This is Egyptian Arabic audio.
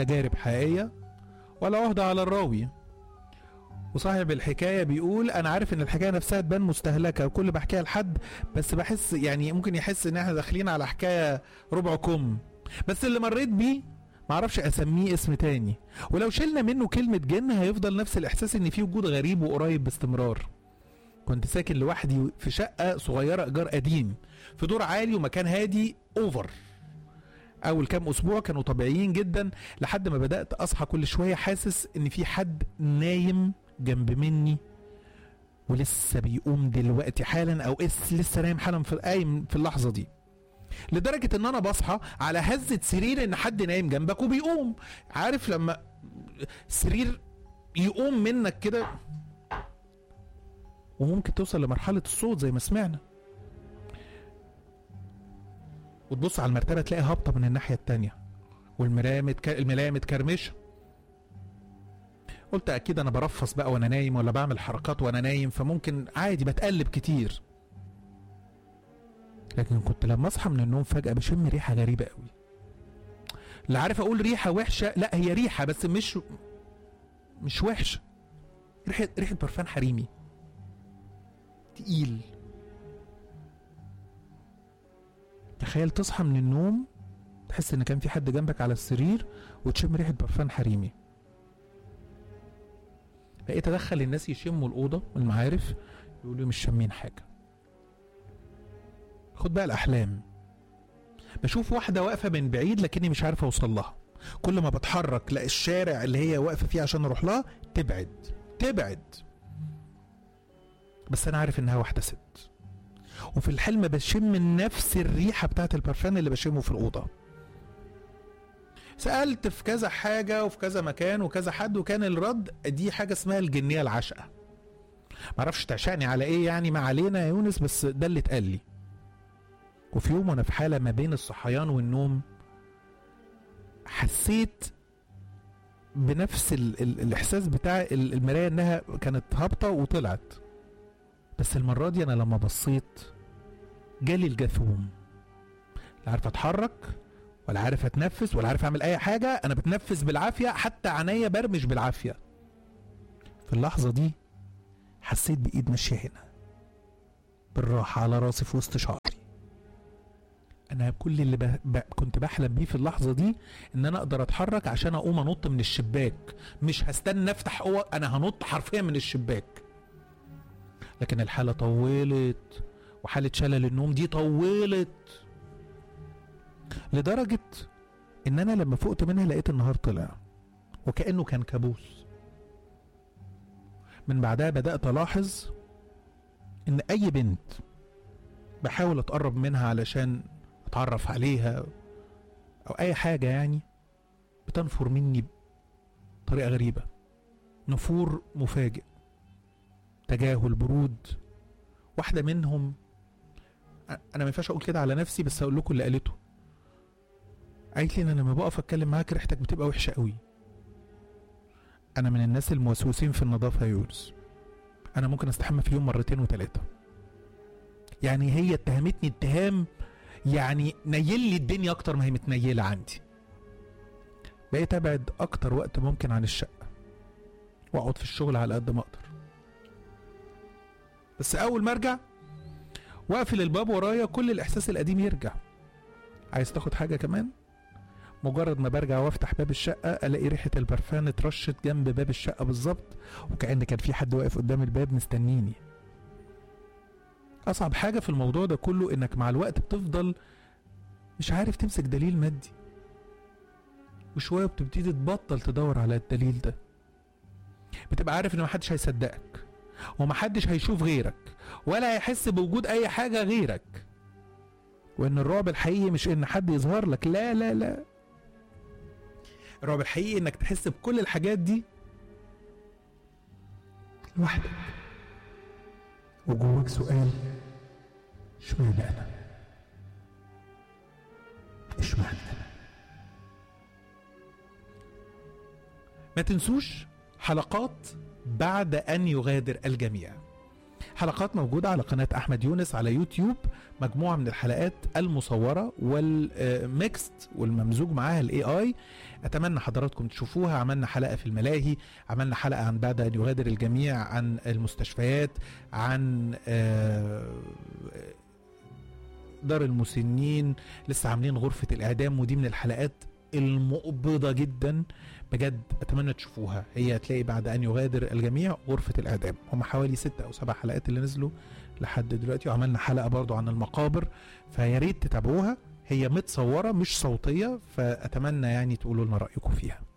تجارب حقيقيه ولا عهده على الراوي وصاحب الحكايه بيقول انا عارف ان الحكايه نفسها تبان مستهلكه وكل ما احكيها لحد بس بحس يعني ممكن يحس ان احنا داخلين على حكايه ربع كم بس اللي مريت بيه معرفش اسميه اسم تاني ولو شلنا منه كلمه جن هيفضل نفس الاحساس ان في وجود غريب وقريب باستمرار كنت ساكن لوحدي في شقه صغيره ايجار قديم في دور عالي ومكان هادي اوفر اول كام اسبوع كانوا طبيعيين جدا لحد ما بدات اصحى كل شويه حاسس ان في حد نايم جنب مني ولسه بيقوم دلوقتي حالا او اس لسه نايم حالا في قايم في اللحظه دي لدرجه ان انا بصحى على هزه سرير ان حد نايم جنبك وبيقوم عارف لما سرير يقوم منك كده وممكن توصل لمرحله الصوت زي ما سمعنا وتبص على المرتبه تلاقي هابطه من الناحيه التانية والمرايه متك... الملايه متكرمشه قلت اكيد انا برفص بقى وانا نايم ولا بعمل حركات وانا نايم فممكن عادي بتقلب كتير لكن كنت لما اصحى من النوم فجاه بشم ريحه غريبه قوي لا عارف اقول ريحه وحشه لا هي ريحه بس مش مش وحشه ريحه ريحه برفان حريمي تقيل تخيل تصحى من النوم تحس ان كان في حد جنبك على السرير وتشم ريحه برفان حريمي بقيت ادخل الناس يشموا الاوضه المعارف يقولوا مش شامين حاجه خد بقى الاحلام بشوف واحده واقفه من بعيد لكني مش عارف اوصل لها كل ما بتحرك لا الشارع اللي هي واقفه فيه عشان اروح لها تبعد تبعد بس انا عارف انها واحده ست وفي الحلم بشم نفس الريحه بتاعت البرفان اللي بشمه في الاوضه سالت في كذا حاجه وفي كذا مكان وكذا حد وكان الرد دي حاجه اسمها الجنيه العشقه معرفش تعشقني على ايه يعني ما علينا يا يونس بس ده اللي اتقال لي وفي يوم وانا في حاله ما بين الصحيان والنوم حسيت بنفس ال ال الاحساس بتاع ال- المرايه انها كانت هابطه وطلعت بس المره دي انا لما بصيت جالي الجاثوم لا عارف اتحرك ولا عارف اتنفس ولا عارف اعمل اي حاجه انا بتنفس بالعافيه حتى عينيا برمش بالعافيه في اللحظه دي حسيت بايد ماشيه هنا بالراحه على راسي في وسط شعري انا كل اللي ب... ب... كنت بحلم بيه في اللحظه دي ان انا اقدر اتحرك عشان اقوم انط من الشباك مش هستنى افتح قوة انا هنط حرفيا من الشباك لكن الحاله طولت وحاله شلل النوم دي طولت لدرجه ان انا لما فقت منها لقيت النهار طلع وكانه كان كابوس من بعدها بدات الاحظ ان اي بنت بحاول اتقرب منها علشان اتعرف عليها او اي حاجه يعني بتنفر مني بطريقه غريبه نفور مفاجئ تجاهل برود واحده منهم أ- انا ما ينفعش اقول كده على نفسي بس هقول لكم اللي قالته قالت لي ان انا لما بقف اتكلم معاك ريحتك بتبقى وحشه قوي انا من الناس الموسوسين في النظافه يا يونس انا ممكن استحمى في اليوم مرتين وثلاثه يعني هي اتهمتني اتهام يعني نيل لي الدنيا اكتر ما هي متنيله عندي بقيت ابعد اكتر وقت ممكن عن الشقه واقعد في الشغل على قد ما اقدر بس اول ما ارجع واقفل الباب ورايا كل الاحساس القديم يرجع عايز تاخد حاجه كمان مجرد ما برجع وافتح باب الشقه الاقي ريحه البرفان اترشت جنب باب الشقه بالظبط وكأن كان في حد واقف قدام الباب مستنيني اصعب حاجه في الموضوع ده كله انك مع الوقت بتفضل مش عارف تمسك دليل مادي وشويه بتبتدي تبطل تدور على الدليل ده بتبقى عارف ان محدش هيصدقك ومحدش هيشوف غيرك ولا هيحس بوجود اي حاجه غيرك وان الرعب الحقيقي مش ان حد يظهر لك لا لا لا الرعب الحقيقي انك تحس بكل الحاجات دي لوحدك وجواك سؤال اشمعنى انا اشمعنى انا ما تنسوش حلقات بعد ان يغادر الجميع حلقات موجودة على قناة أحمد يونس على يوتيوب مجموعة من الحلقات المصورة والميكست والممزوج معاها الاي اي اتمنى حضراتكم تشوفوها عملنا حلقة في الملاهي عملنا حلقة عن بعد ان يغادر الجميع عن المستشفيات عن آه، دار المسنين لسه عاملين غرفة الإعدام ودي من الحلقات المقبضة جدا بجد أتمنى تشوفوها هي هتلاقي بعد أن يغادر الجميع غرفة الإعدام هم حوالي ستة أو سبع حلقات اللي نزلوا لحد دلوقتي وعملنا حلقة برضو عن المقابر فيا ريت تتابعوها هي متصورة مش صوتية فأتمنى يعني تقولوا لنا رأيكم فيها